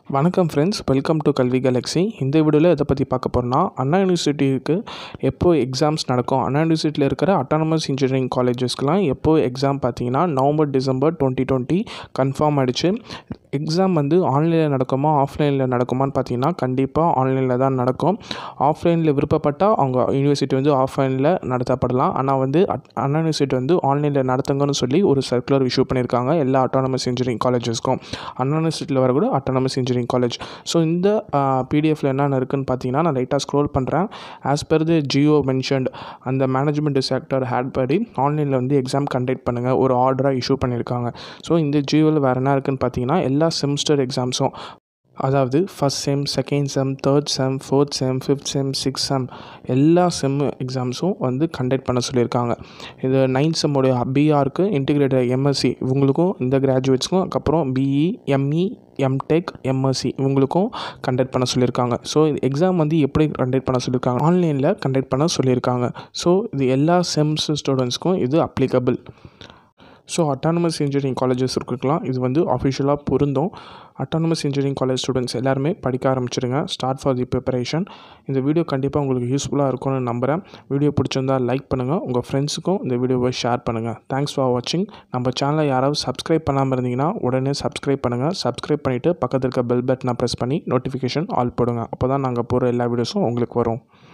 வணக்கம் friends welcome to Kalvi galaxy இந்த வீடியோவில் எதை பற்றி பார்க்க போகிறோம்னா அண்ணா யூனிவர்சிட்டிக்கு எப்போ எக்ஸாம்ஸ் நடக்கும் அண்ணா யூனிவர்சிட்டியில் இருக்கிற அட்டானமஸ் இன்ஜினியரிங் காலேஜஸ்க்குலாம் எப்போ எக்ஸாம் பார்த்தீங்கன்னா November December twenty twenty confirm ஆகிடுச்சு எக்ஸாம் வந்து ஆன்லைனில் நடக்குமா ஆஃப்லைனில் நடக்குமான்னு பார்த்தீங்கன்னா கண்டிப்பாக ஆன்லைனில் தான் நடக்கும் ஆஃப்லைனில் விருப்பப்பட்டால் அவங்க யூனிவர்சிட்டி வந்து ஆஃப்லைனில் நடத்தப்படலாம் ஆனால் வந்து அட்- அண்ணா யூனிவர்சிட்டி வந்து ஆன்லைனில் நடத்துங்கன்னு சொல்லி ஒரு சர்க்குலர் இஷ்யூ பண்ணியிருக்காங்க எல்லா அட்டானமஸ் இன்ஜினியரிங் காலேஜஸ்க்கும் அண்ணா யூனிவர்சிட்டியில் வரக்கூட அட்டானமஸ் இன்ஜினியரிங் காலேஜ் ஸோ இந்த பிடிஎஃப்ல என்னென்ன இருக்குன்னு பார்த்தீங்கன்னா நான் லைட்டாக ஸ்க்ரோல் பண்ணுறேன் as per the GO mentioned அந்த மேனேஜ்மெண்ட் செக்டர் ஹேட் படி ஆன்லைனில் வந்து எக்ஸாம் கண்டக்ட் பண்ணுங்கள் ஒரு ஆர்டராக இஷ்யூ பண்ணியிருக்காங்க ஸோ இந்த ஜியோவில் வேறு என்ன இருக்குன்னு பார்த்தீங்கன்னா எல்லா செமஸ்டர் எக்ஸாம்ஸும் அதாவது first sem second sem third sem fourth sem fifth sem six sem எல்லா செம் எக்ஸாம்ஸும் வந்து கண்டக்ட் பண்ண சொல்லியிருக்காங்க இது நைன்த் செம்முடைய பிஆருக்கு இன்டிகிரேட்டட் எம்எஸ்சி இவங்களுக்கும் இந்த கிராஜுவேட்ஸ்க்கும் அதுக்கப்புறம் பிஇ எம்இ எம்டெக் எம்எஸ்சி இவங்களுக்கும் கண்டக்ட் பண்ண சொல்லியிருக்காங்க ஸோ எக்ஸாம் வந்து எப்படி கண்டக்ட் பண்ண சொல்லியிருக்காங்க ஆன்லைனில் கண்டக்ட் பண்ண சொல்லியிருக்காங்க ஸோ இது எல்லா செம்ஸ் ஸ்டூடெண்ட்ஸ்க்கும் இது applicable so autonomous engineering colleges இருக்கலாம் இது வந்து அஃபிஷியலாக பொருந்தும் அட்டானமஸ் இன்ஜினியரிங் காலேஜ் ஸ்டூடெண்ட்ஸ் எல்லாருமே படிக்க ஆரம்பிச்சிருங்க ஸ்டார்ட் ஃபார் தி ப்ரிப்பரேஷன் இந்த வீடியோ கண்டிப்பாக உங்களுக்கு யூஸ்ஃபுல்லாக இருக்கும்னு நம்புகிறேன் வீடியோ பிடிச்சிருந்தா லைக் பண்ணுங்கள் உங்கள் ஃப்ரெண்ட்ஸுக்கும் இந்த வீடியோவை ஷேர் பண்ணுங்கள் தேங்க்ஸ் ஃபார் வாட்சிங் நம்ம சேனலை யாராவது சப்ஸ்கிரைப் பண்ணாமல் இருந்தீங்கன்னா உடனே சப்ஸ்கிரைப் பண்ணுங்கள் சப்ஸ்கிரைப் பண்ணிவிட்டு பக்கத்தில் இருக்க பெல் பட்டனை ப்ரெஸ் பண்ணி நோட்டிஃபிகேஷன் ஆல் போடுங்க அப்போ தான் நாங்கள் போகிற எல்லா வீடியோஸும் உங்களுக்கு வரும்